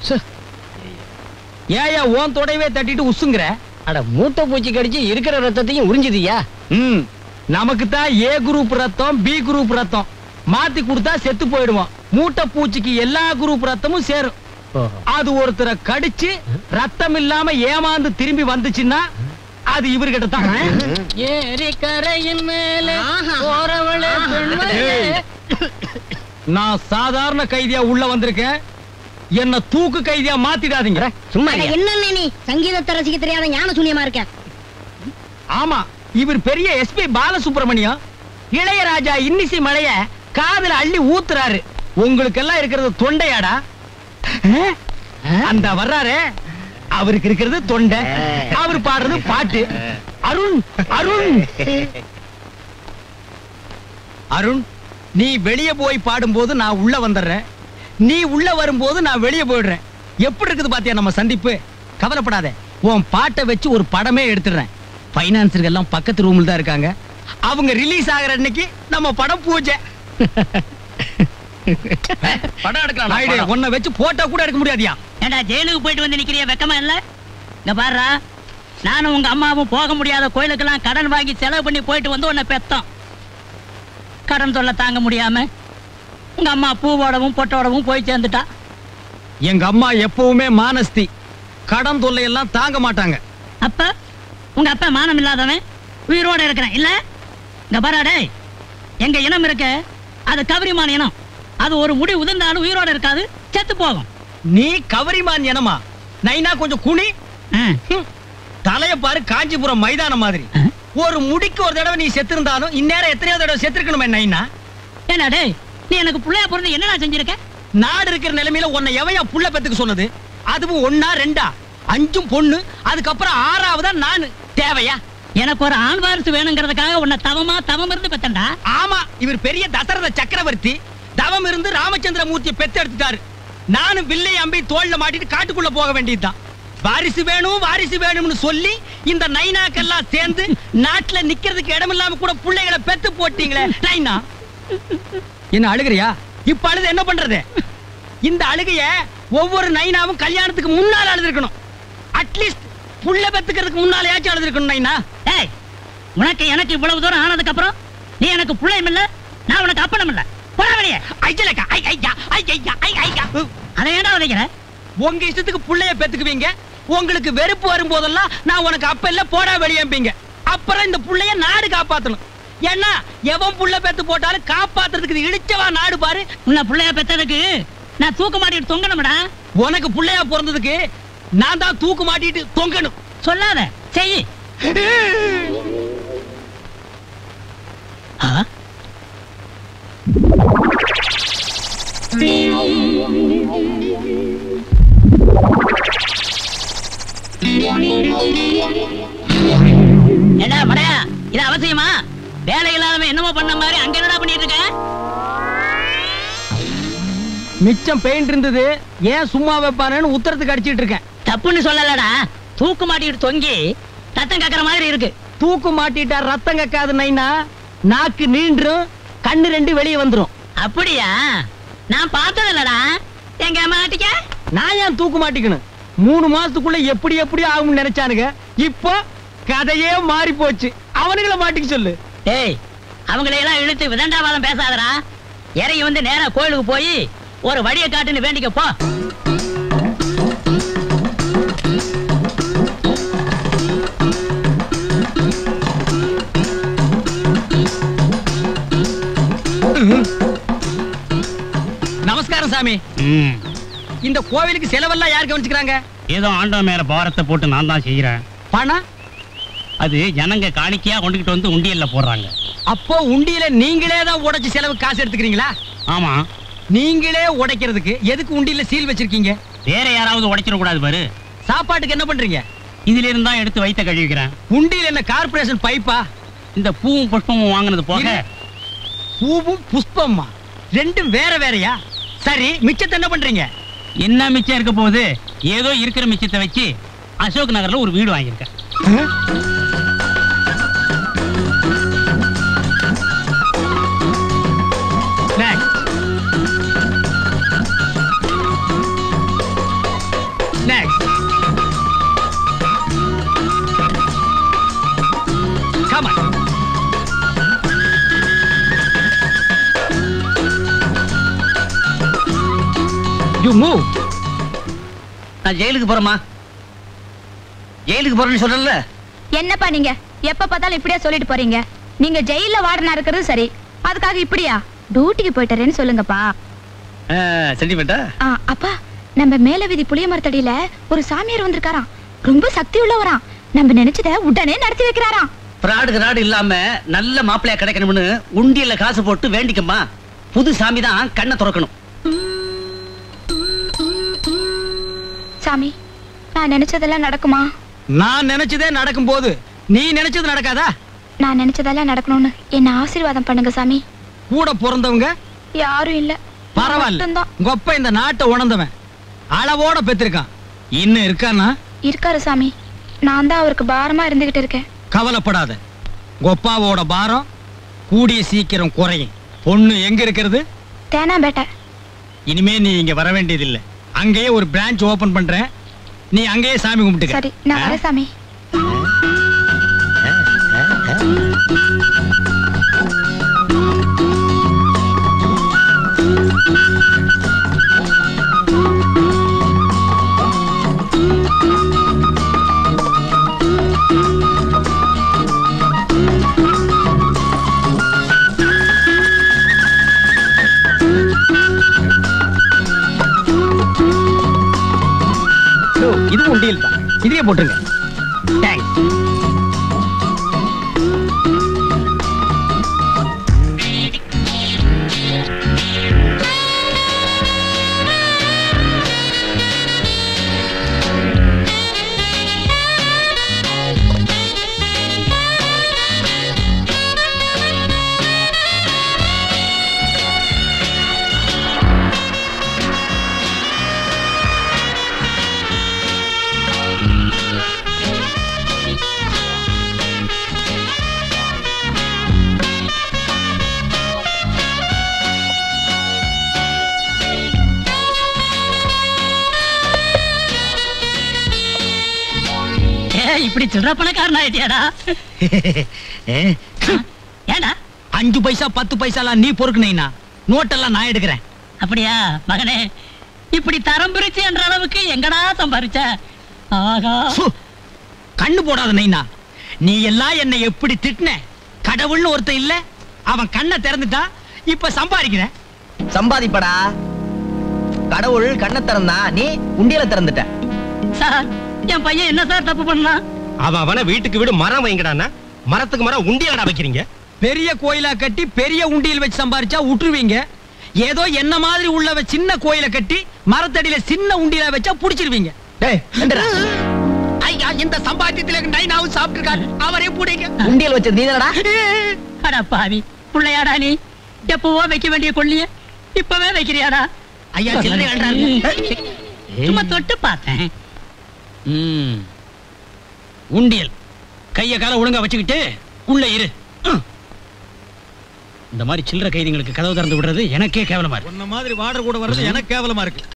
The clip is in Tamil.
ஏயா ஓன் தொடையவே தட்டிட்டு உசுங்கிற அட மூட்டை பூச்சி கடிச்சு இருக்கிற ரத்தத்தையும் உறிஞ்சுதியா ம் நமக்கு தான் ஏ குரூப் ரத்தம் பி குரூப் ரத்தம் மாத்தி கொடுத்தா செத்து போயிடுவோம் மூட்டை பூச்சிக்கு எல்லா குரூப் ரத்தமும் சேரும் அது ஒருத்தரை கடிச்சு ரத்தம் இல்லாம ஏமாந்து திரும்பி வந்துச்சுன்னா அது இவர்கிட்ட தான் ஏரி கரையின் மேல போறவளே ஏய், நான் சாதாரண கைதியா உள்ள வந்திருக்கேன் என்ன தூக்கு கைதியா மாத்திடாதீங்க சும்மா அட, என்னண்ணே நீ சங்கீதத்தை ரசிக்க தெரியாத ஞான சூன்யமா இருக்க ஆமா இவர் பெரிய எஸ்பி பாலசுப்ரமணியம் இளையராஜா இன்னிசை மழைய காதுல அள்ளி ஊத்துறாரு உங்களுக்கு எல்லாம் இருக்கிறது தொண்டையாடா அஹ்? அந்த வர்றாரே அவருக்கு இருக்கிறது தொண்டை அவர் பாடுறது பாட்டு அருண் அருண் அருண் நீ வெளிய போய் பாடும்போது நான் உள்ள வந்துடுறேன் நீ உள்ள வரும்போது நான் வெளிய போயிடுறேன் எப்படி இருக்குது பாத்தியா நம்ம சந்திப்பு கவலைப்படாத உன் பாட்டை வச்சு ஒரு படமே எடுத்துடுறேன் பைனான்சர்கள் எல்லாம் பக்கத்து ரூம்ல தான் இருக்காங்க அவங்க ரிலீஸ் ஆகுற அன்னைக்கு நம்ம படம் பூஜை படம் எடுக்கலாம் நாயுடு, உன்னை வச்சு போட்டோ கூட எடுக்க முடியாதியா ஏண்டா ஜெயிலுக்கு போயிட்டு வந்து நிக்கிறிய வெக்கமா இல்ல இங்க பாருடா நானும் உங்க அம்மாவும் போக முடியாத கோயிலுக்கெல்லாம் கடன் வாங்கி செலவு பண்ணி போயிட்டு வந்து உன்னை பெத்தோம் கடன் தொல்லை தாங்க முடியாம உங்க அம்மா பூவோடவும் பொட்டோடவும் போய் சேர்ந்துட்டா எங்க அம்மா எப்பவுமே மானஸ்தி கடன் தொல்லை எல்லாம் தாங்க மாட்டாங்க அப்ப உங்க அப்பா மானம் இல்லாதவன் உயிரோட இருக்கிறேன் இல்ல இங்க பாரா டேய் எங்க இனம் இருக்க அது கவரிமான இனம் அது ஒரு முடி உதிர்ந்தாலும் உயிரோட இருக்காது செத்து போகும் நீ கவரிமான் எனமா நைனா கொஞ்சம் குனி ஆ. ஹம். தலைய பாரு காஞ்சிபுரம் மைதானம் மாதிரி ஒரு முடிக்கு ஒரு தடவை நீ செத்திருந்தாலும் இந்நேரம் எத்தனையோ தடவை செத்துருக்கணுமே நைனா ஏண்டா டேய் நீ எனக்கு புள்ளையா பிறந்து என்னடா செஞ்சிருக்க நாடு இருக்கிற நிலைமையில உன்னை எவையா புள்ள பெத்துக்க சொன்னது அதுவும் ஒன்னா ரெண்டா அஞ்சும் பொண்ணு அதுக்கப்புறம் ஆறாவதா நானு தேவையா எனக்கு ஒரு ஆண் வாரிசு வேணுங்கிறதுக்காக உன்னை தவமா தவம் இருந்து பெத்தண்டா ஆமா இவர் பெரிய தசரத சக்கரவர்த்தி தவம் இருந்து ராமச்சந்திர மூர்த்தியை பெத்து எடுத்துட்டாரு நானும் வில்லை அம்பி தோல்ல மாட்டிட்டு காட்டுக்குள்ள போக வேண்டியதுதான் வாரிசு வேணும் வாரிசு வேணும்னு சொல்லி இந்த நைனாக்கெல்லாம் சேர்ந்து நாட்டுல நிக்கிறதுக்கு இடம் இல்லாம கூட பிள்ளைகளை பெத்து போட்டீங்களே நைனா என்ன அழுகுறியா இப்ப அழுது என்ன பண்றது இந்த அழுகைய ஒவ்வொரு நைனாவும் கல்யாணத்துக்கு முன்னால அழுதுருக்கணும் அட்லீஸ்ட் புள்ள பெத்துக்கிறதுக்கு முன்னாலேயாச்சும் அழுதுருக்கணும் நைனா ஏய் உனக்கு எனக்கு இவ்வளவு தூரம் ஆனதுக்கு அப்புறம் நீ எனக்கு புள்ளையும் இல்ல நான் உனக்கு அப்பனும் இல்ல போடா வெளியே ஐயலக்கா ஐ ஐயா ஐ ஐயா ஐ ஐயா அதை ஏன்டா உதைக்கிற உங்க இஷ்டத்துக்கு புள்ளைய பெத்துக்குவீங்க உங்களுக்கு வெறுப்பு வரும்போதெல்லாம் நான் உனக்கு அப்ப இல்ல போடா வெளியம்பீங்க அப்புறம் இந்த புள்ளைய நாடு காப்பாத்தணும் ஏன்னா எவன் புள்ள பெத்து போட்டாலும் காப்பாத்துறதுக்கு இது இடிச்சவா நாடு பாரு உன்னை புள்ளைய பெத்ததுக்கு நான் தூக்க மாட்டிட்டு தொங்கணும்டா உனக்கு புள்ளையா பிறந்ததுக்கு நான் தான் தூக்கு மாட்டிட்டு தொங்கணும் சொல்லாத செய் என்ன மடையா இது அவசியமா வேலை இல்லாதவன் என்னமோ பண்ண மாதிரி அங்க என்னடா பண்ணிட்டு இருக்க மிச்சம் பெயிண்ட் இருந்தது ஏன் சும்மா வைப்பானேன்னு உத்தரத்துக்கு அடிச்சிட்டு இருக்கேன் தப்புன்னு சொல்லலடா தூக்கு மாட்டிட்டு தொங்கி ரத்தம் கக்கற மாதிரி இருக்கு தூக்கு மாட்டிட்டா ரத்தம் கக்காது நைனா நாக்கு நீண்டும் கண்ணு ரெண்டு வெளியே வந்துரும் அப்படியா நான் பார்த்தது இல்லடா எங்க மாட்டிக்க நான் ஏன் தூக்கு மாட்டிக்கணும் மூணு மாசத்துக்குள்ள எப்படி எப்படி ஆகும்னு நினைச்சானுங்க இப்போ கதையே மாறி போச்சு அவனுங்களை மாட்டிக்க சொல்லு டேய் அவங்களை எல்லாம் இழுத்து விதண்டாவாதம் பேசாதடா இறங்கி வந்து நேரா கோயிலுக்கு போய் ஒரு வழியை காட்டுன்னு வேண்டிக்க போ நமஸ்காரம் சாமி ம். இந்த கோவிலுக்கு செலவெல்லாம் யார் கவனிச்சுக்கிறாங்க ஏதோ ஆண்டவன் மேல பாரத்தை போட்டு நான் தான் செய்யறேன் பணம் அது ஜனங்க காணிக்கையா கொண்டுகிட்டு வந்து உண்டியல்ல போடுறாங்க அப்போ உண்டியில நீங்களே தான் உடைச்சு செலவு காசு எடுத்துக்கிறீங்களா ஆமா நீங்களே உடைக்கிறதுக்கு எதுக்கு உண்டியில சீல் வச்சிருக்கீங்க வேற யாராவது உடைச்சிட கூடாது பாரு சாப்பாட்டுக்கு என்ன பண்றீங்க இதுல இருந்தா எடுத்து வைத்த கழுவிக்கிறேன் உண்டியில என்ன கார்ப்பரேஷன் பைப்பா இந்த பூவும் புஷ்பமும் வாங்கினது போக இரு. பூவும் புஷ்பம்மா ரெண்டும் வேற வேறயா சரி மிச்சத்தை என்ன பண்றீங்க என்ன மிச்சம் இருக்க போகுது ஏதோ இருக்கிற மிச்சத்தை வச்சு அசோக் நகர்ல ஒரு வீடு வாங்கியிருக்கேன் Next. மூவ் நான் ஜெயிலுக்கு போறேம்மா ஜெயிலுக்கு போறேன்னு சொல்றல என்னப்பா நீங்க எப்ப பார்த்தாலும் இப்படியே சொல்லிட்டு போறீங்க நீங்க ஜெயில வார்டனா இருக்கிறது சரி அதுக்காக இப்படியா டியூட்டிக்கு போயிட்டாரேன்னு சொல்லுங்கப்பா சென்டிமெண்டா ஆ, அப்பா நம்ம மேல வீதி புளிய மரத்தடியில ஒரு சாமியார் வந்திருக்காராம் ரொம்ப சக்தி உள்ளவராம் நம்ம நினைச்சத உடனே நடத்தி வைக்கிறாராம் ஃப்ராடு நாடு இல்லாம நல்ல மாப்பிள்ளையா கிடைக்கணும்னு உண்டியல்ல காசு போட்டு வேண்டிக்கம்மா புது சாமி தான் கண்ணை திறக்கணும் சாமி நான் நினைச்சதெல்லாம் நடக்குமா நான் நினைச்சதே நடக்கும் போது நீ நினைச்சது நடக்காதா நான் நினைச்சதெல்லாம் நடக்கணும்னு என்ன ஆசீர்வாதம் பண்ணுங்க சாமி கூட பிறந்தவங்க யாரும் இல்ல நான் பரவாயில்ல மட்டும்தான். கொப்ப இந்த நாட்டை உணர்ந்தவன் அளவோட பெற்றிருக்கான் இன்னும் இருக்கானா இருக்காரு சாமி நான் தான் அவருக்கு பாரமா இருந்துகிட்டு இருக்கேன் கவலைப்படாத கொப்பாவோட பாரம் கூடிய சீக்கிரம் குறையும் பொண்ணு எங்க இருக்கிறது தேனாம்பேட்டை இனிமே நீ இங்க வர வேண்டியதில்லை அங்கேயே ஒரு பிரான்ச் ஓபன் பண்றேன் நீ அங்கேயே சாமி கும்பிட்டுக்க சரி நான் வரேன் சாமி இதோ, இது உண்டியல் தான் இதையே போட்டுருங்க தேங்க்ஸ் ஏ இப்படி சில்லற பணக்காரன் ஆயிட்டியாடா ஏடா அஞ்சு பைசா பத்து பைசாலாம் நீ பொறுக்குனீனா நோட்டெல்லாம் நான் எடுக்கிறேன் அப்படியா மகனே இப்படி தரம் பிரிச்சு என்ற அளவுக்கு எங்கடா சம்பாரிச்ச ஆகா சு, கண்ணு போடாத நைனா நீ எல்லாம் என்னை எப்படி திட்டின கடவுள்னு ஒருத்தன் இல்ல அவன் கண்ணை திறந்துட்டா இப்ப சம்பாதிக்கிறேன் சம்பாதிப்படா கடவுள் கண்ணை திறந்தா நீ உண்டியல திறந்துட்ட சார் என் பையன் என்ன சார் தப்பு பண்ணான் அவன் அவன வீட்டுக்கு வீடு மரம் வைங்கடான்னா மரத்துக்கு மரம் உண்டியலடா வைக்கிறீங்க பெரிய கோயிலா கட்டி பெரிய உண்டியல் வச்சு சம்பாரிச்சா விட்டுருவீங்க ஏதோ என்ன மாதிரி உள்ளவ சின்ன கோயிலை கட்டி மரத்தடியில சின்ன உண்டியல வச்சா புடிச்சிருவீங்க டேய் எந்திரா. ஐயா இந்த சம்பாத்தியத்துல நைனாவும் சாப்பிட்டுருக்காரு அவரே புடிங்க உண்டியல் வச்சது நீதானடா அட பாவி புள்ளையாடா நீ எப்பவோ வைக்க வேண்டிய கொள்ளிய இப்பவே வைக்கிறியாடா ஐயா சில்லறை அள்ளுறாரு. சும்மா தொட்டு பார்த்தேன் ம். உண்டியல் கைய கால ஒழுங்கா வச்சுக்கிட்டு உள்ள இரு ம். இந்த மாதிரி சில்லற கைதிங்களுக்கு கதவு திறந்து விடுறது எனக்கே கேவலமா இருக்கு உன்ன மாதிரி வாடர் கூட வர்றது எனக்கு கேவலமா இருக்கு